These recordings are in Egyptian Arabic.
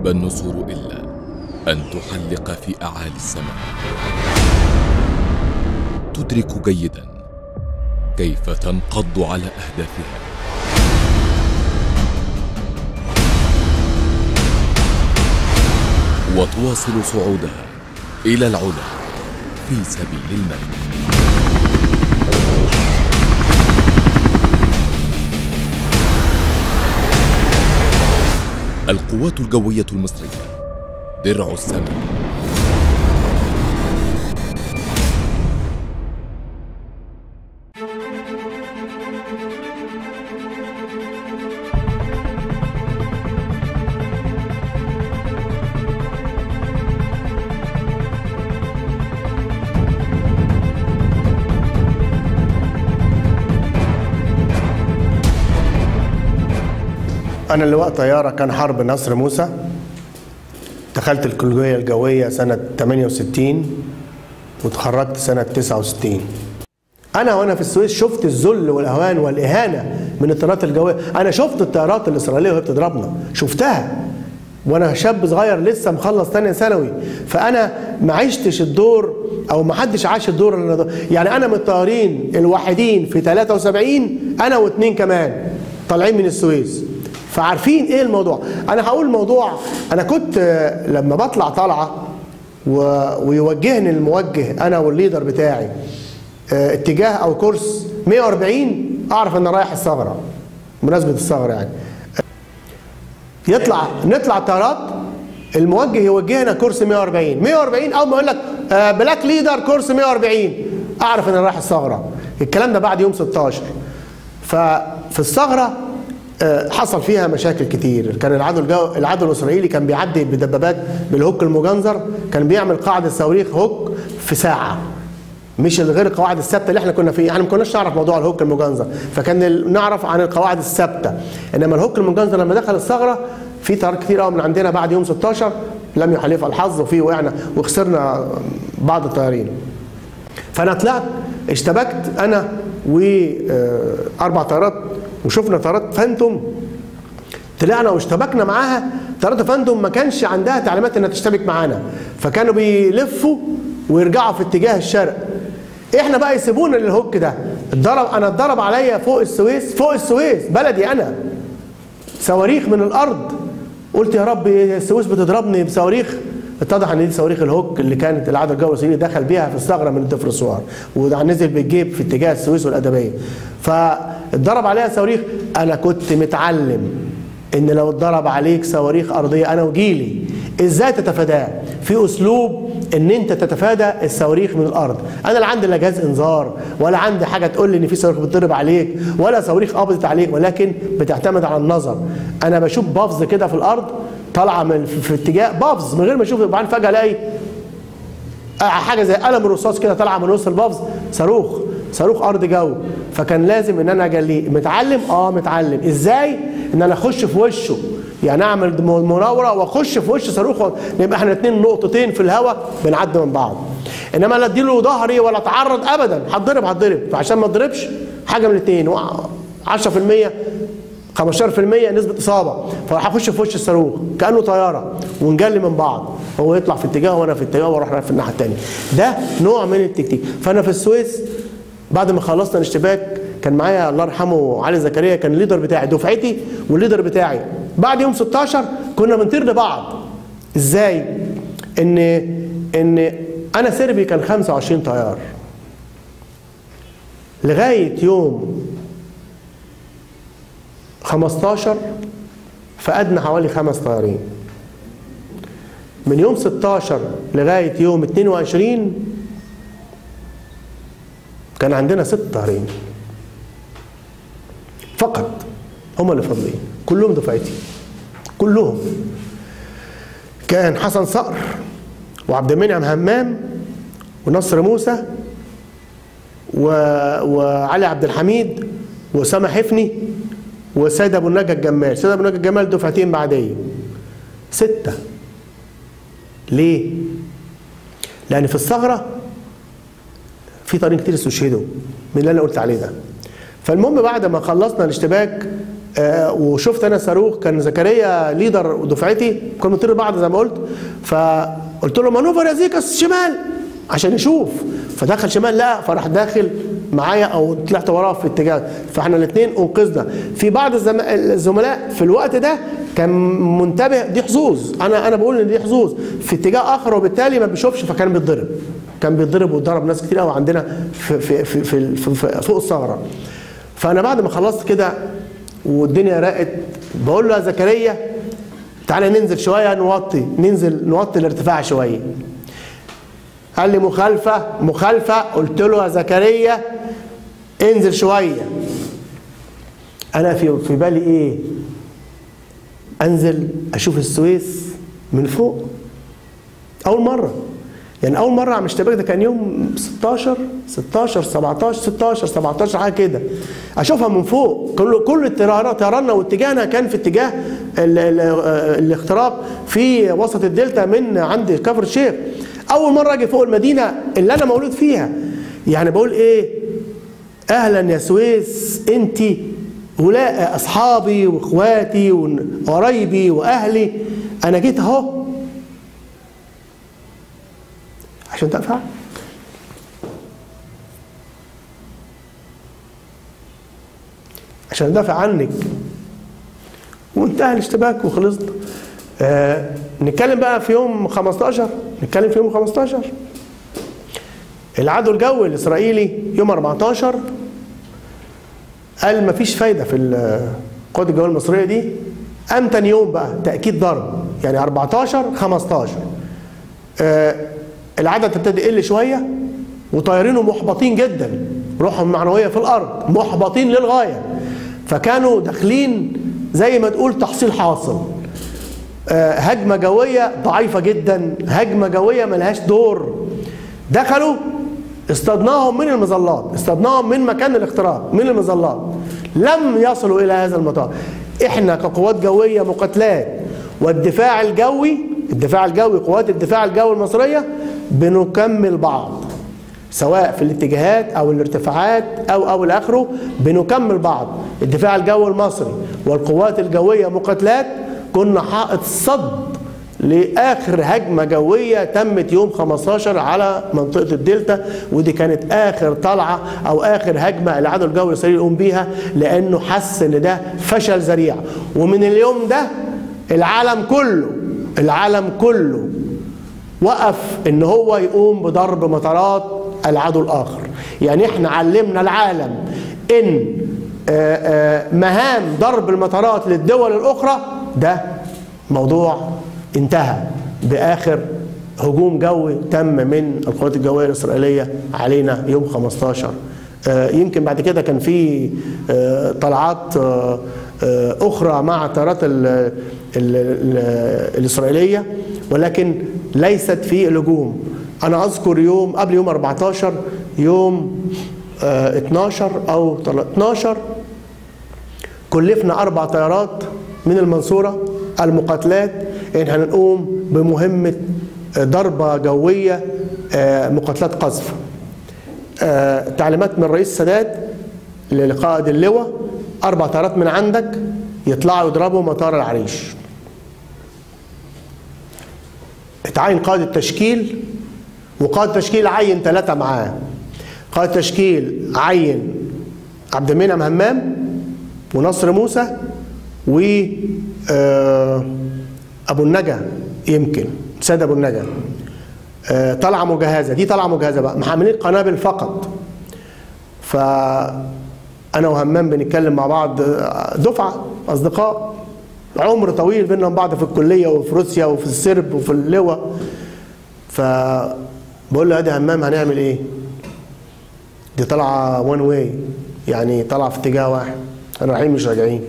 تأبى النسور إلا أن تحلق في أعالي السماء تدرك جيدا كيف تنقض على أهدافها وتواصل صعودها إلى العلا في سبيل المجد القوات الجوية المصرية درع السماء أنا اللواء طيارة كان حرب نصر موسى دخلت الكلية الجوية سنة 68 وتخرجت سنة 69 أنا وأنا في السويس شفت الذل والأهوان والإهانة من الطيارات الجوية أنا شفت الطيارات الإسرائيلية وهي بتضربنا شفتها وانا شاب صغير لسه مخلص تانية ثانوي فانا ما عشتش الدور او ما حدش عاش الدور اللي أنا يعني انا من الطيارين الوحيدين في 73 انا واثنين كمان طالعين من السويس فعارفين ايه الموضوع انا هقول الموضوع انا كنت آه، لما بطلع طلعه و- ويوجهني الموجه انا والليدر بتاعي آه، اتجاه او كورس 140 اعرف ان رايح الثغره مناسبه الثغره يعني يطلع نطلع طيارات الموجه يوجهنا كورس 140 140 اول ما يقول لك آه، بلاك ليدر كورس 140 اعرف ان انا رايح الثغره الكلام ده بعد يوم 16 ففي الثغره آه، حصل فيها مشاكل كتير كان العدو الجو العدو الاسرائيلي كان بيعدي بدبابات بالهوك المجنزر كان بيعمل قاعده صواريخ هوك في ساعه مش غير القواعد الثابته اللي احنا كنا فيه احنا ما كناش نعرف موضوع الهوك المجنزر فكان ال- نعرف عن القواعد الثابته انما الهوك المجنزر لما دخل الثغره في طيارات كتير قوي من عندنا بعد يوم 16 لم يحالفها الحظ وفيه وقعنا وخسرنا بعض الطيارين فانا طلعت اشتبكت انا واربع طيارات وشفنا طيارات فانتوم طلعنا واشتبكنا معاها طيارات فاندوم ما كانش عندها تعليمات انها تشتبك معانا فكانوا بيلفوا ويرجعوا في اتجاه الشرق احنا بقى يسيبونا للهوك ده اتضرب انا اتضرب عليا فوق السويس فوق السويس بلدي انا صواريخ من الارض قلت يا رب السويس بتضربني بصواريخ اتضح ان دي صواريخ الهوك اللي كانت العدو الجوي الاسرائيلي دخل بيها في الثغره من الدفرسوار ونزل بالجيب في اتجاه السويس والادبيه فاتضرب عليها صواريخ انا كنت متعلم ان لو اتضرب عليك صواريخ ارضيه انا وجيلي ازاي تتفاداه في اسلوب ان انت تتفادى الصواريخ من الارض انا لا عندي لا جهاز انذار ولا عندي حاجه تقول لي ان في صواريخ بتضرب عليك ولا صواريخ قبضت عليك ولكن بتعتمد على النظر انا بشوف بافز كده في الارض طالعه من في, في اتجاه بافز من غير ما اشوف وبعدين فجاه الاقي حاجه زي قلم الرصاص كده طالعه من وسط البافز صاروخ صاروخ ارض جو فكان لازم ان انا اجليه متعلم اه متعلم ازاي ان انا اخش في وشه يعني اعمل مناوره واخش في وش صاروخ و- نبقى احنا اتنين نقطتين في الهواء بنعدي من بعض انما لا اديله ظهري ولا اتعرض ابدا هتضرب هتضرب فعشان ما اضربش حاجه من الاثنين 10% 15% نسبة إصابة فهخش في وش الصاروخ كأنه طيارة ونجلي من بعض هو يطلع في اتجاه وأنا في اتجاه وأروح في الناحية التانية ده نوع من التكتيك فأنا في السويس بعد ما خلصنا الاشتباك كان معايا الله يرحمه علي زكريا كان الليدر بتاعي دفعتي والليدر بتاعي بعد يوم 16 كنا بنطير لبعض ازاي ان ان انا سربي كان 25 طيار لغايه يوم 15 فقدنا حوالي خمس طيارين من يوم 16 لغايه يوم 22 كان عندنا ست طيارين فقط هم اللي فاضلين كلهم دفعتي كلهم كان حسن صقر وعبد المنعم همام ونصر موسى و... وعلي عبد الحميد واسامه حفني وسيد ابو النجا الجمال سيد ابو النجا الجمال دفعتين بعديه سته ليه لان في الثغره في طريق كتير استشهدوا من اللي انا قلت عليه ده فالمهم بعد ما خلصنا الاشتباك آه، وشفت انا صاروخ كان زكريا ليدر دفعتي كنا بنطير بعض زي ما قلت فقلت له مانوفر يا زيكس شمال عشان يشوف فدخل شمال لا فراح داخل معايا او طلعت وراه في اتجاه فاحنا الاثنين انقذنا في بعض الزم- الزملاء في الوقت ده كان منتبه دي حظوظ انا انا بقول ان دي حظوظ في اتجاه اخر وبالتالي ما بيشوفش فكان بيتضرب كان بيتضرب واتضرب ناس كتير قوي عندنا في في في, في, في, في فوق الثغره فانا بعد ما خلصت كده والدنيا راقت بقول له يا زكريا تعالى ننزل شويه نوطي ننزل نوطي الارتفاع شويه قال لي مخالفه مخالفه قلت له يا زكريا انزل شويه انا في في بالي ايه انزل اشوف السويس من فوق اول مره يعني اول مره على اشتباك ده كان يوم 16 16 17 16 17 حاجه كده اشوفها من فوق كل كل الطيران طيراننا واتجاهنا كان في اتجاه ال ال الاختراق في وسط الدلتا من عند كفر الشيخ اول مره اجي فوق المدينه اللي انا مولود فيها يعني بقول ايه اهلا يا سويس انت ولا اصحابي واخواتي وقرايبي واهلي انا جيت اهو عشان تدفع عشان ادافع عنك وانتهى الاشتباك وخلصنا آه نتكلم بقى في يوم 15 نتكلم في يوم 15 العدو الجوي الاسرائيلي يوم 14 قال مفيش فايده في القوات الجويه المصريه دي قام تاني يوم بقى تاكيد ضرب يعني 14 15 آه العدد ابتدى يقل شويه وطيارينه محبطين جدا روحهم المعنويه في الارض محبطين للغايه فكانوا داخلين زي ما تقول تحصيل حاصل آه هجمه جويه ضعيفه جدا هجمه جويه ملهاش دور دخلوا اصطدناهم من المظلات اصطدناهم من مكان الاختراق من المظلات لم يصلوا الى هذا المطار احنا كقوات جويه مقاتلات والدفاع الجوي الدفاع الجوي قوات الدفاع الجوي المصريه بنكمل بعض سواء في الاتجاهات او الارتفاعات او او الاخره بنكمل بعض الدفاع الجوي المصري والقوات الجويه مقاتلات كنا حائط صد لاخر هجمه جويه تمت يوم 15 على منطقه الدلتا ودي كانت اخر طلعه او اخر هجمه العدو الجوي الاسرائيلي يقوم بيها لانه حس ان ده فشل ذريع ومن اليوم ده العالم كله العالم كله وقف ان هو يقوم بضرب مطارات العدو الاخر يعني احنا علمنا العالم ان مهام ضرب المطارات للدول الاخرى ده موضوع انتهى باخر هجوم جوي تم من القوات الجويه الاسرائيليه علينا يوم 15 يمكن بعد كده كان في طلعات اخرى مع الطيارات الاسرائيليه ولكن ليست في الهجوم انا اذكر يوم قبل يوم 14 يوم 12 او 12 كلفنا اربع طيارات من المنصوره المقاتلات ان هنقوم بمهمه ضربه جويه مقاتلات قذف تعليمات من رئيس السادات لقائد اللواء اربع طيارات من عندك يطلعوا يضربوا مطار العريش اتعين قائد التشكيل وقائد التشكيل عين ثلاثة معاه قائد التشكيل عين عبد المنعم همام ونصر موسى و ابو النجا يمكن سيد ابو النجا طلعه مجهزه دي طلعه مجهزه بقى محملين قنابل فقط ف انا وهمام بنتكلم مع بعض دفعه اصدقاء عمر طويل بينا وبين بعض في الكليه وفي روسيا وفي السرب وفي اللواء فبقول له ادي همام هنعمل ايه؟ دي طالعه وان واي يعني طالعه في اتجاه واحد احنا رايحين مش راجعين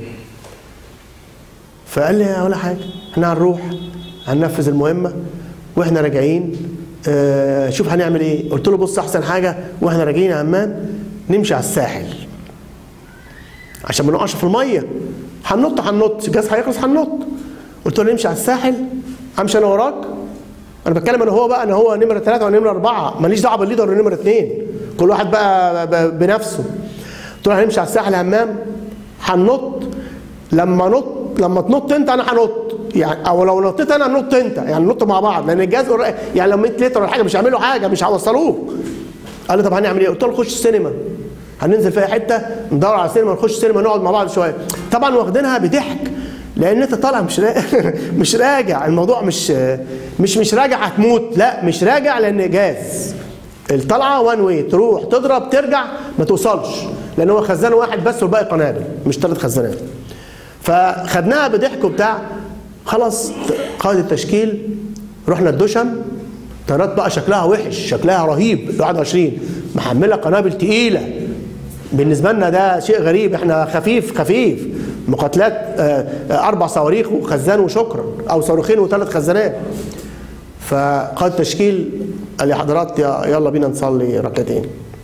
فقال لي ولا حاجه احنا هنروح هننفذ المهمه واحنا راجعين اه شوف هنعمل ايه قلت له بص احسن حاجه واحنا راجعين يا همام نمشي على الساحل عشان ما نقعش في الميه هننط هننط الجهاز هيخلص هننط قلت له نمشي على الساحل امشي انا وراك انا بتكلم انا هو بقى انا هو نمره ثلاثه وانا نمره اربعه ماليش دعوه بالليدر ولا نمره اثنين كل واحد بقى بنفسه قلت له هنمشي على الساحل همام هننط لما نط لما تنط انت انا هنط يعني او لو نطيت انا نط انت يعني نط مع بعض لان الجهاز قريب- يعني لو 100 لتر ولا حاجه مش هيعملوا حاجه مش هيوصلوه قال لي طب هنعمل ايه؟ قلت له خش السينما هننزل في اي حته ندور على السينما نخش السينما نقعد مع بعض شويه طبعا واخدينها بضحك لان انت طالع مش را... مش راجع الموضوع مش مش مش راجع هتموت لا مش راجع لان جاز الطلعه وان واي تروح تضرب ترجع ما توصلش لان هو خزان واحد بس والباقي قنابل مش ثلاث خزانات فخدناها بضحك وبتاع خلاص قائد التشكيل رحنا الدشم طيارات بقى شكلها وحش شكلها رهيب ال 21 محمله قنابل تقيله بالنسبه لنا ده شيء غريب احنا خفيف خفيف مقاتلات آه، آه، اربع صواريخ وخزان وشكرا او صاروخين وثلاث خزانات فقائد التشكيل قال لي حضرات يا- يلا بينا نصلي ركعتين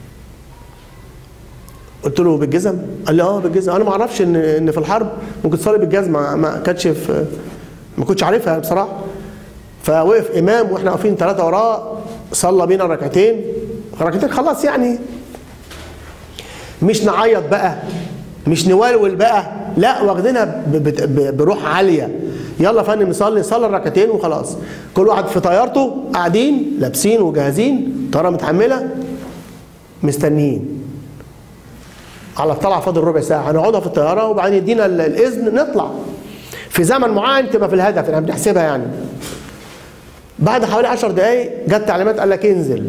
قلت له بالجزم؟ قال لي اه بالجزم انا ما اعرفش ان ان في الحرب ممكن تصلي بالجزم ما, ما كانتش في ما كنتش عارفها بصراحه فوقف امام واحنا واقفين ثلاثه وراه صلى بينا ركعتين ركعتين خلاص يعني مش نعيط بقى مش نولول بقى لا واخدينها ب- ب- ب- بروح عاليه يلا يا فندم نصلي نصلي الركعتين وخلاص كل واحد في طيارته قاعدين لابسين وجاهزين طياره متحمله مستنيين على الطلعه فاضل ربع ساعه هنقعدها في الطياره وبعدين يدينا ال- الاذن نطلع في زمن معين تبقى في الهدف احنا بنحسبها يعني بعد حوالي 10 دقايق جت تعليمات قال لك انزل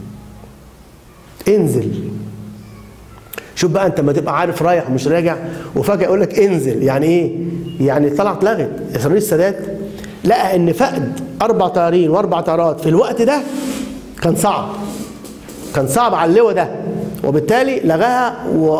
انزل شوف بقى انت لما تبقى عارف رايح ومش راجع وفجاه يقول لك انزل يعني ايه؟ يعني طلعت اتلغت اسرائيل السادات لقى ان فقد اربع طيارين واربع طيارات في الوقت ده كان صعب كان صعب على اللواء ده وبالتالي لغاها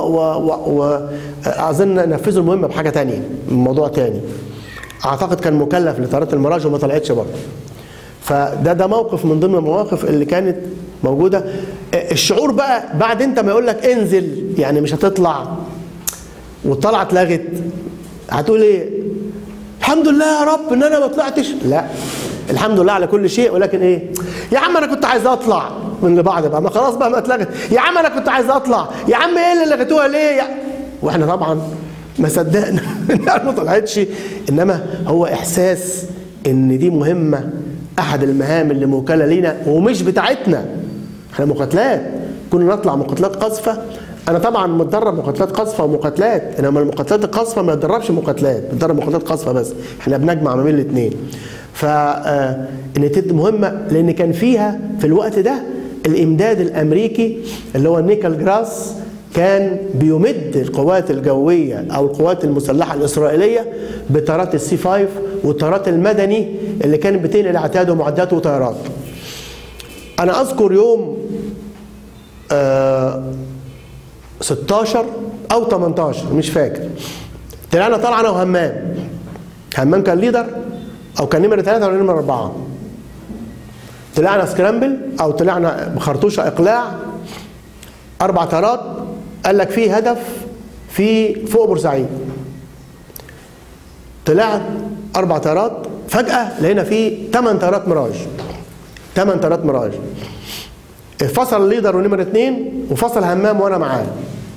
واظن نفذوا المهمه بحاجه تانية موضوع تاني اعتقد كان مكلف لطيارات المراج وما طلعتش برضه فده ده موقف من ضمن المواقف اللي كانت موجوده الشعور بقى بعد انت ما يقول لك انزل يعني مش هتطلع والطلعه اتلغت هتقول ايه الحمد لله يا رب ان انا ما طلعتش لا الحمد لله على كل شيء ولكن ايه يا عم انا كنت عايز اطلع من لبعض بقى ما خلاص بقى ما اتلغت يا عم انا كنت عايز اطلع يا عم ايه اللي لغيتوها ليه يا... واحنا طبعا ما صدقنا انها ما طلعتش انما هو احساس ان دي مهمه احد المهام اللي موكله لينا ومش بتاعتنا احنا مقاتلات كنا نطلع مقاتلات قذفه انا طبعا متدرب مقاتلات قذفه ومقاتلات انما المقاتلات القذفه ما يتدربش مقاتلات بتدرب مقاتلات قذفه بس احنا بنجمع ما بين الاثنين ف آه، ان تد مهمه لان كان فيها في الوقت ده الامداد الامريكي اللي هو النيكل جراس كان بيمد القوات الجويه او القوات المسلحه الاسرائيليه بطيارات السي 5 والطيارات المدني اللي كانت بتنقل عتاد ومعدات وطيارات انا اذكر يوم آه 16 او 18 مش فاكر طلعنا طالعه انا وهمام همام كان ليدر او كان نمره ثلاثه ولا نمره اربعه طلعنا سكرامبل او طلعنا بخرطوشه اقلاع اربع طيارات قال لك في هدف في فوق بورسعيد طلعت اربع طيارات فجاه لقينا في ثمان طيارات ميراج ثمان طيارات ميراج فصل الليدر ونمرة اتنين وفصل همام وانا معاه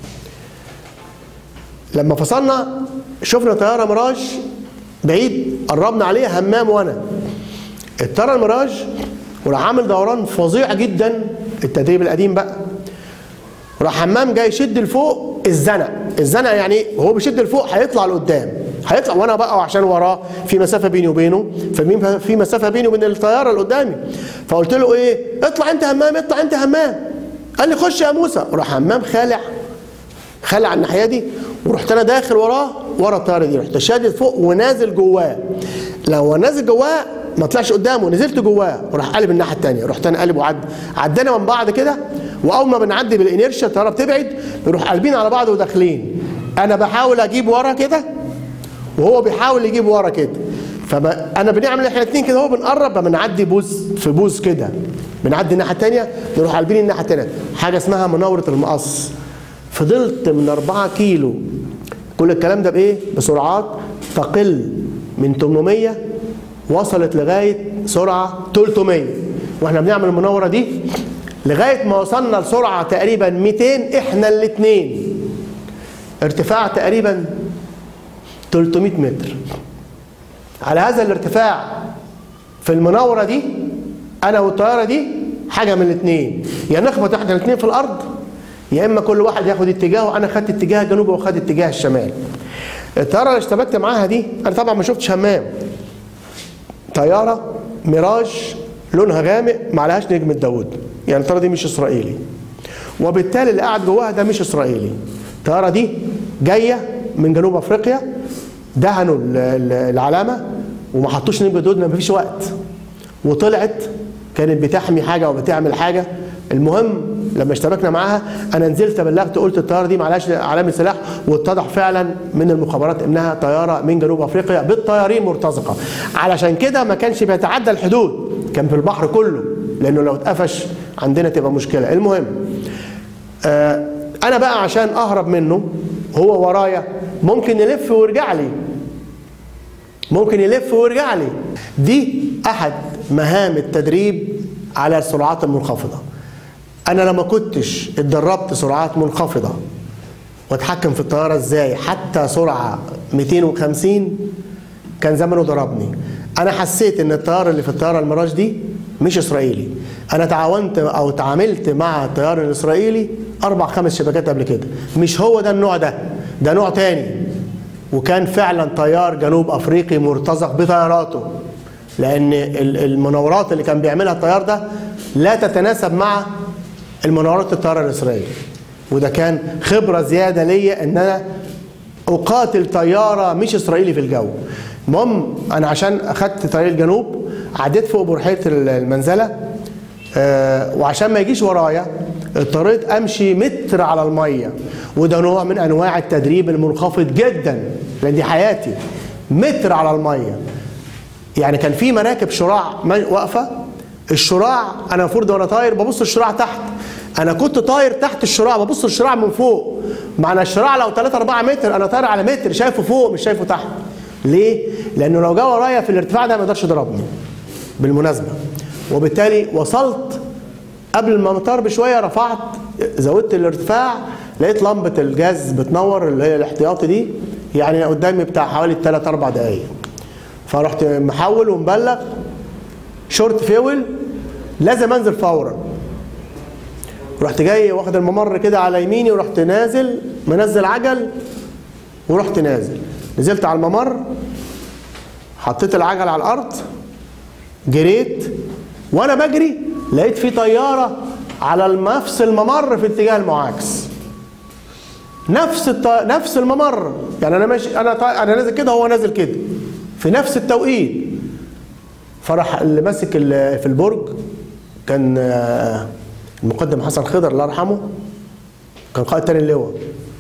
لما فصلنا شفنا طيارة ميراج بعيد قربنا عليها همام وانا الطيارة الميراج وراح عامل دوران فظيع جدا التدريب القديم بقى راح همام جاي يشد لفوق الزنق الزنق يعني ايه وهو بيشد لفوق هيطلع لقدام هيطلع وانا بقى عشان وراه في مسافه بيني وبينه فمين في مسافه بيني وبين الطياره اللي قدامي فقلت له ايه اطلع انت همام اطلع انت همام قال لي خش يا موسى راح همام خالع خلع الناحيه دي ورحت انا داخل وراه ورا الطياره دي رحت شادد فوق ونازل جواه لو نازل جواه ما طلعش قدامه نزلت جواه وراح قلب الناحيه الثانيه رحت انا قلب وعد عدينا من بعض كده واول ما بنعدي بالانيرشيا الطياره بتبعد نروح قلبين على بعض وداخلين انا بحاول اجيب ورا كده وهو بيحاول يجيب ورا كده فانا بنعمل احنا الاثنين كده هو بنقرب بنعدي بوز في بوز كده بنعدي الناحيه الثانيه نروح قلبين الناحيه الثانيه حاجه اسمها مناوره المقص فضلت من 4 كيلو كل الكلام ده بايه بسرعات تقل من 800 وصلت لغايه سرعه 300 واحنا بنعمل المناوره دي لغايه ما وصلنا لسرعه تقريبا 200 احنا الاثنين ارتفاع تقريبا 300 متر على هذا الارتفاع في المناوره دي انا والطياره دي حاجه من الاثنين يا نخبط احنا الاثنين في الارض يا اما كل واحد ياخد اتجاهه انا خدت اتجاه الجنوب وخد اتجاه الشمال الطياره اللي اشتبكت معاها دي انا طبعا ما شفتش همام طياره ميراج لونها غامق ما عليهاش نجمه داوود يعني الطياره دي مش اسرائيلي وبالتالي اللي قاعد جواها ده مش اسرائيلي الطياره دي جايه من جنوب افريقيا دهنوا ال- ال- العلامه وما حطوش نجمه داوود ما فيش وقت وطلعت كانت بتحمي حاجه او بتعمل حاجه المهم لما اشتبكنا معاها انا نزلت بلغت قلت الطياره دي معلهاش علامه سلاح واتضح فعلا من المخابرات انها طياره من جنوب افريقيا بالطيارين مرتزقه علشان كده ما كانش بيتعدى الحدود كان في البحر كله لانه لو اتقفش عندنا تبقى مشكله المهم آه انا بقى عشان اهرب منه هو ورايا ممكن يلف ويرجع لي ممكن يلف ويرجع لي دي احد مهام التدريب على السرعات المنخفضه انا لما كنتش اتدربت سرعات منخفضه واتحكم في الطياره ازاي حتى سرعه 250 كان زمانه ضربني انا حسيت ان الطيار اللي في الطياره الميراج دي مش اسرائيلي انا تعاونت او تعاملت مع الطيار الاسرائيلي اربع خمس شبكات قبل كده مش هو ده النوع ده ده نوع تاني وكان فعلا طيار جنوب افريقي مرتزق بطياراته لان ال- المناورات اللي كان بيعملها الطيار ده لا تتناسب مع المناورات الطياره الاسرائيلي وده كان خبره زياده ليا ان انا اقاتل طياره مش اسرائيلي في الجو المهم انا عشان اخدت طريق الجنوب عديت فوق بحيره المنزله آه، وعشان ما يجيش ورايا اضطريت امشي متر على الميه وده نوع من انواع التدريب المنخفض جدا لان دي حياتي متر على الميه يعني كان في مراكب شراع ما- واقفه الشراع انا المفروض وانا طاير ببص الشراع تحت انا كنت طاير تحت الشراع ببص الشراع من فوق معنى الشراع لو 3 4 متر انا طاير على متر شايفه فوق مش شايفه تحت ليه لانه لو جه ورايا في الارتفاع ده ما يقدرش يضربني بالمناسبه وبالتالي وصلت قبل المطار بشويه رفعت زودت الارتفاع لقيت لمبه الجاز بتنور اللي هي الاحتياطي دي يعني قدامي بتاع حوالي 3 4 دقائق فرحت محول ومبلغ شورت فيول لازم انزل فورا رحت جاي واخد الممر كده على يميني ورحت نازل منزل عجل ورحت نازل نزلت على الممر حطيت العجل على الارض جريت وانا بجري لقيت في طياره على نفس الممر في اتجاه المعاكس نفس الط... نفس الممر يعني انا ماشي انا طا... انا نازل كده هو نازل كده في نفس التوقيت فراح اللي ماسك ال- في البرج كان آه، المقدم حسن خضر الله يرحمه كان قائد تاني اللواء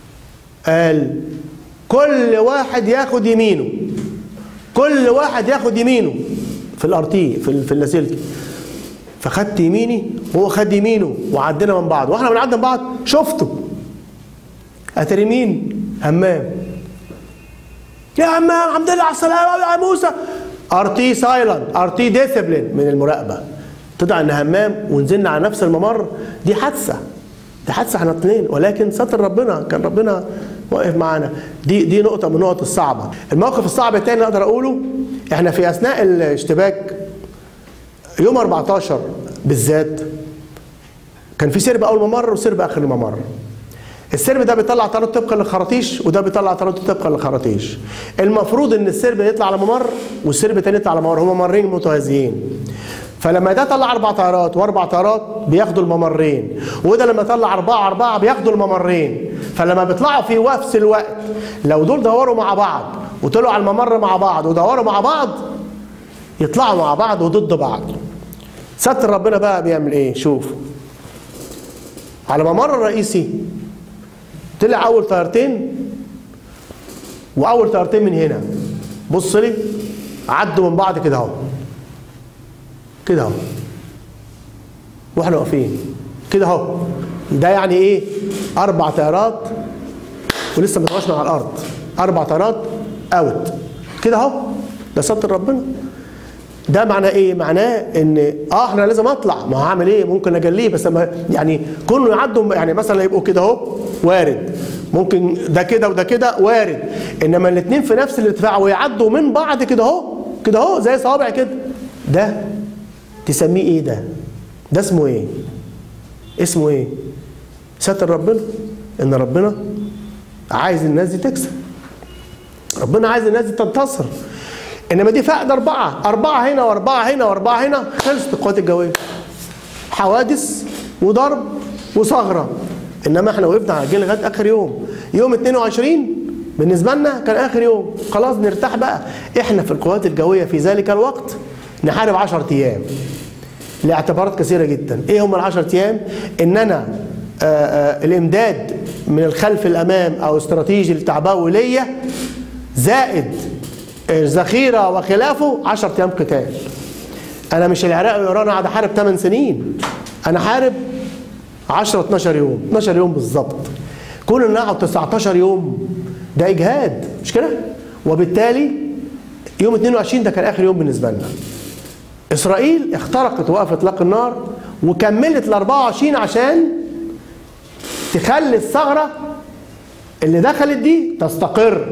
قال كل واحد ياخد يمينه كل واحد ياخد يمينه في الارتي في ال- في اللاسلكي فخدت يميني وهو خد يمينه وعدينا من بعض واحنا بنعدي من بعض شفته اتري مين همام يا همام الحمد لله على السلامه يا موسى ار تي سايلنت ار تي ديسيبلين من المراقبه طلع ان همام ونزلنا على نفس الممر دي حادثه دي حادثه احنا اثنين ولكن ستر ربنا كان ربنا واقف معانا دي دي نقطه من النقط الصعبه الموقف الصعب الثاني اللي اقدر اقوله احنا في اثناء الاشتباك يوم 14 بالذات كان في سرب اول ممر وسرب اخر الممر السرب ده بيطلع طيارات طبقا للخراطيش وده بيطلع طيارات طبقا للخراطيش المفروض ان السرب يطلع على ممر والسرب التاني يطلع على ممر هما ممرين متوازيين فلما ده طلع اربع طيارات واربع طيارات بياخدوا الممرين وده لما طلع اربعه اربعه بياخدوا الممرين فلما بيطلعوا في نفس الوقت لو دول دوروا مع بعض وطلعوا على الممر مع بعض ودوروا مع بعض يطلعوا مع بعض وضد بعض ستر ربنا بقى بيعمل ايه شوف على ممر الرئيسي طلع اول طيارتين واول طيارتين من هنا بص لي عدوا من بعض كده اهو كده اهو واحنا واقفين كده اهو ده يعني ايه اربع طيارات ولسه ما طلعوش من على الارض اربع طيارات اوت كده اهو ده ستر ربنا ده معناه ايه؟ معناه ان اه احنا لازم اطلع ما هعمل ايه؟ ممكن اجليه بس ما يعني كونه يعدوا يعني مثلا يبقوا كده اهو وارد ممكن ده كده وده كده وارد انما الاثنين في نفس الارتفاع ويعدوا من بعض كده اهو كده اهو زي صوابع كده ده تسميه ايه ده؟ ده اسمه ايه؟ اسمه ايه؟ ستر ربنا ان ربنا عايز الناس دي تكسب ربنا عايز الناس دي تنتصر انما دي فقد اربعه اربعه هنا واربعه هنا واربعه هنا خلصت القوات الجويه حوادث وضرب وثغره انما احنا وقفنا على الجيل لغايه اخر يوم يوم 22 بالنسبه لنا كان اخر يوم خلاص نرتاح بقى احنا في القوات الجويه في ذلك الوقت نحارب 10 ايام لاعتبارات كثيره جدا ايه هم ال 10 ايام ان انا آآ آآ الامداد من الخلف الامام او استراتيجي التعبوي ليا زائد الذخيره وخلافه 10 ايام قتال انا مش العراق وايران قاعد احارب 8 سنين انا حارب 10 12 يوم 12 يوم بالظبط كون ان اقعد 19 يوم ده اجهاد مش كده وبالتالي يوم 22 ده كان اخر يوم بالنسبه لنا اسرائيل اخترقت وقف اطلاق النار وكملت ال 24 عشان تخلي الثغره اللي دخلت دي تستقر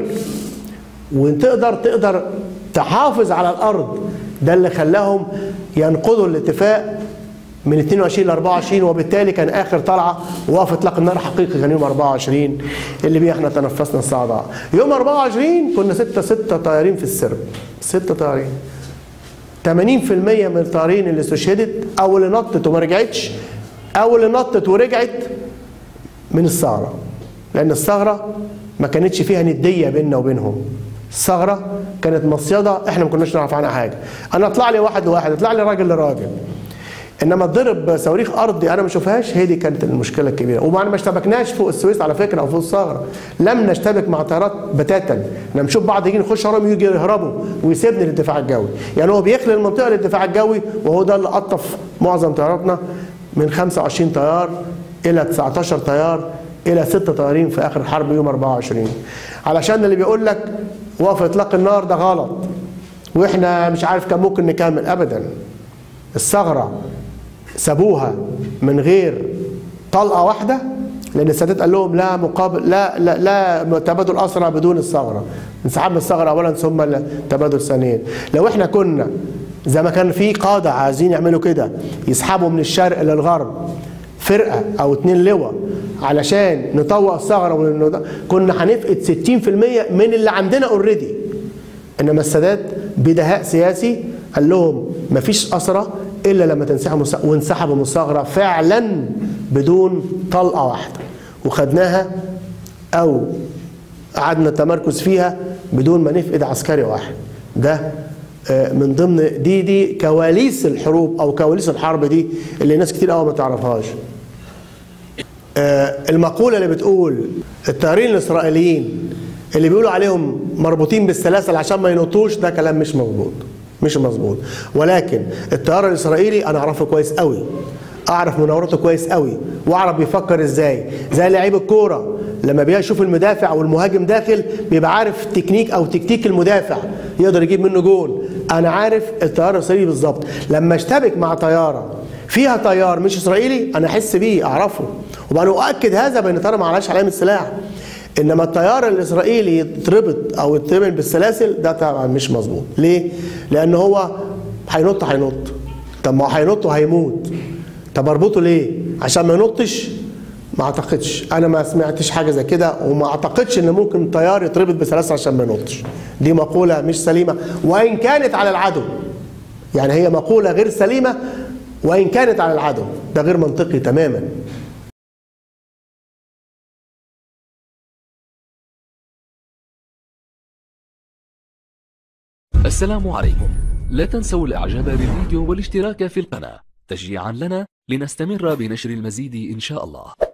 وتقدر تقدر تحافظ على الارض ده اللي خلاهم ينقضوا الاتفاق من 22 ل 24 وبالتالي كان اخر طلعه وقف اطلاق النار حقيقي كان يوم 24 اللي بيه احنا تنفسنا الصعداء يوم 24 كنا 6 6 طيارين في السرب 6 طيارين 80% من الطيارين اللي استشهدت او اللي نطت وما رجعتش او اللي نطت ورجعت من الثغره لان الثغره ما كانتش فيها نديه بيننا وبينهم الثغره كانت مصيده احنا ما كناش نعرف عنها حاجه انا اطلع لي واحد لواحد اطلع لي راجل لراجل انما اتضرب صواريخ ارضي انا ما اشوفهاش هي دي كانت المشكله الكبيره وما ما اشتبكناش فوق السويس على فكره او فوق الثغره لم نشتبك مع طيارات بتاتا لما نشوف بعض يجي نخش وراهم يجي يهربوا ويسيبني للدفاع الجوي يعني هو بيخلي المنطقه للدفاع الجوي وهو ده اللي قطف معظم طياراتنا من 25 طيار الى 19 طيار الى 6 طيارين في اخر الحرب يوم 24 علشان اللي بيقول لك وقف اطلاق النار ده غلط واحنا مش عارف كان ممكن نكمل ابدا الثغره سابوها من غير طلقه واحده لان السادات قال لهم لا مقابل لا لا, لا تبادل اسرى بدون الثغره انسحاب من الثغره اولا ثم التبادل ثانيا لو احنا كنا زي ما كان في قاده عايزين يعملوا كده يسحبوا من الشرق للغرب فرقه او اتنين لواء علشان نطوق الثغره كنا هنفقد 60% من اللي عندنا اوريدي انما السادات بدهاء سياسي قال لهم مفيش اسرى الا لما تنسحبوا وانسحبوا من الثغره فعلا بدون طلقه واحده وخدناها او قعدنا تمركز فيها بدون ما نفقد عسكري واحد ده من ضمن دي دي كواليس الحروب او كواليس الحرب دي اللي ناس كتير قوي ما تعرفهاش المقوله اللي بتقول الطيارين الاسرائيليين اللي بيقولوا عليهم مربوطين بالسلاسل عشان ما ينطوش ده كلام مش مظبوط مش مظبوط ولكن الطيار الاسرائيلي انا اعرفه كويس قوي اعرف مناورته كويس قوي واعرف بيفكر ازاي زي لعيب الكوره لما بيشوف المدافع والمهاجم داخل بيبقى عارف تكنيك او تكتيك المدافع يقدر يجيب منه جون انا عارف الطيار الاسرائيلي بالظبط لما اشتبك مع طياره فيها طيار مش اسرائيلي انا احس بيه اعرفه وبقى اؤكد هذا بان الطياره ما عليهاش علامه سلاح انما الطيار الاسرائيلي يتربط او يتربط بالسلاسل ده طبعا مش مظبوط ليه لان هو هينط هينط طب ما هو هينط وهيموت طب اربطه ليه عشان ما ينطش ما اعتقدش انا ما سمعتش حاجه زي كده وما اعتقدش ان ممكن طيار يتربط بسلاسل عشان ما ينطش دي مقوله مش سليمه وان كانت على العدو يعني هي مقوله غير سليمه وان كانت على العدو ده غير منطقي تماما السلام عليكم لا تنسوا الاعجاب بالفيديو والاشتراك في القناة تشجيعا لنا لنستمر بنشر المزيد ان شاء الله